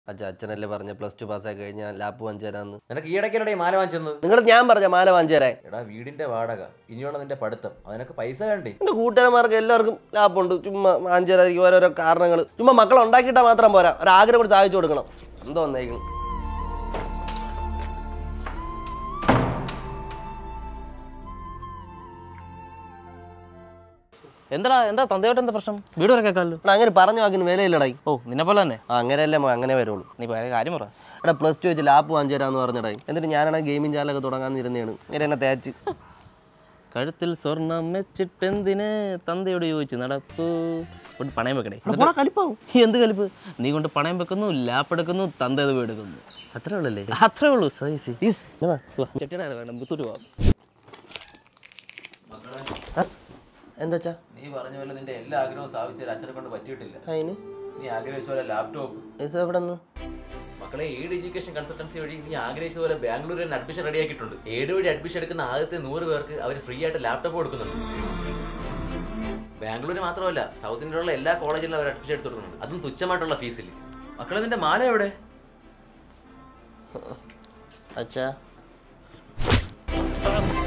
അച്ഛൻ അച്ഛനല്ലേ പറഞ്ഞ പ്ലസ് ടു പാസ്സായി കഴിഞ്ഞാൽ ലാപ്പ് വാങ്ങിച്ചു തരാന്ന് നിനക്ക് ഈയിടയ്ക്കല്ലേ ഈ മാല വാങ്ങിച്ചെന്നത് നിങ്ങൾ ഞാൻ പറഞ്ഞ മാല വാങ്ങിച്ചു തരാൻ എടാ വീടിന്റെ വാടക ഇനിയുള്ള നിന്റെ പഠിത്തം അതിനൊക്കെ പൈസ വേണ്ടേ എൻ്റെ കൂട്ടുകാരന്മാർക്ക് എല്ലാവർക്കും ലാപ്പുണ്ട് ചുമ്മാ വാങ്ങിച്ചു തരാതിരിക്കും ഓരോരോ കാരണങ്ങൾ ചുമ്മാ മക്കളെ ഉണ്ടാക്കിയിട്ടാൽ മാത്രം പോരാ ഒരാഗ്രഹം കൂടി സാധിച്ചു കൊടുക്കണം എന്തോ വന്നേക്കണം എന്താടാ എന്താ തന്തയായിട്ട് എന്താ പ്രശ്നം വീട് വരെ കേൾക്കാമല്ലോ എടാ അങ്ങനെ പറഞ്ഞു വാക്കിന് വിലയില്ലടായി ഓ നിന്നെ പോലെ തന്നെ ആ അങ്ങനെയല്ലേ മോ, അങ്ങനെ വരുള്ളൂ നീ പോയ കാര്യം പറ എടാ പ്ലസ് ടു വെച്ച് ലാപ്പ് വാങ്ങിച്ചു തരാന്ന് പറഞ്ഞടായി എന്നിട്ട് ഞാനാണെങ്കിൽ ഗെയിമിംഗ് ചാനലൊക്കെ തുടങ്ങാന്നിരുന്നതാണ് ഇങ്ങനെ എന്നെ തേച്ച് കഴുത്തിൽ സ്വർണം വെച്ചിട്ടെന്തിന് തന്തയോട് ചോദിച്ചു നടപ്പു കൊണ്ട് പണയം വെക്കണേ പോടാ കലിപ്പാവും എന്ത് കലിപ്പ് നീ കൊണ്ട് പണയം വെക്കുന്നു ലാപ്പ് എടുക്കുന്നു തന്ത ഇത് എടുക്കുന്നു അത്രേ ഉള്ളല്ലേ അത്രേ ഉള്ളൂ സൈസ് ചെട്ടിനാണ് വേണം മുത്തൂര് പോവാം എന്താച്ചാ നീ പറഞ്ഞ പോലെ നിന്റെ എല്ലാ ആഗ്രഹവും സാധിച്ചാൽ അച്ഛനെ കൊണ്ട് പറ്റിയിട്ടില്ല അതിന് നീ ആഗ്രഹിച്ച പോലെ ലാപ്ടോപ്പ് ഇത് എവിടെ നിന്ന് മക്കളെ എയ്ഡ് എഡ്യൂക്കേഷൻ കൺസൾട്ടൻസി വഴി നീ ആഗ്രഹിച്ച പോലെ ബാംഗ്ലൂരിൽ തന്നെ അഡ്മിഷൻ റെഡിയാക്കിയിട്ടുണ്ട് എയ്ഡ് വഴി അഡ്മിഷൻ എടുക്കുന്ന ആദ്യത്തെ നൂറ് പേർക്ക് അവർ ഫ്രീ ആയിട്ട് ലാപ്ടോപ്പ് കൊടുക്കുന്നുണ്ട് ബാംഗ്ലൂർ മാത്രമല്ല സൗത്ത് ഇന്ത്യയിലുള്ള എല്ലാ കോളേജിലും അവർ അഡ്മിഷൻ എടുത്ത് കൊടുക്കുന്നുണ്ട് അതും തുച്ഛമായിട്ടുള്ള ഫീസിൽ മക്കളെ നിന്റെ മാല എവിടെ അച്ഛാ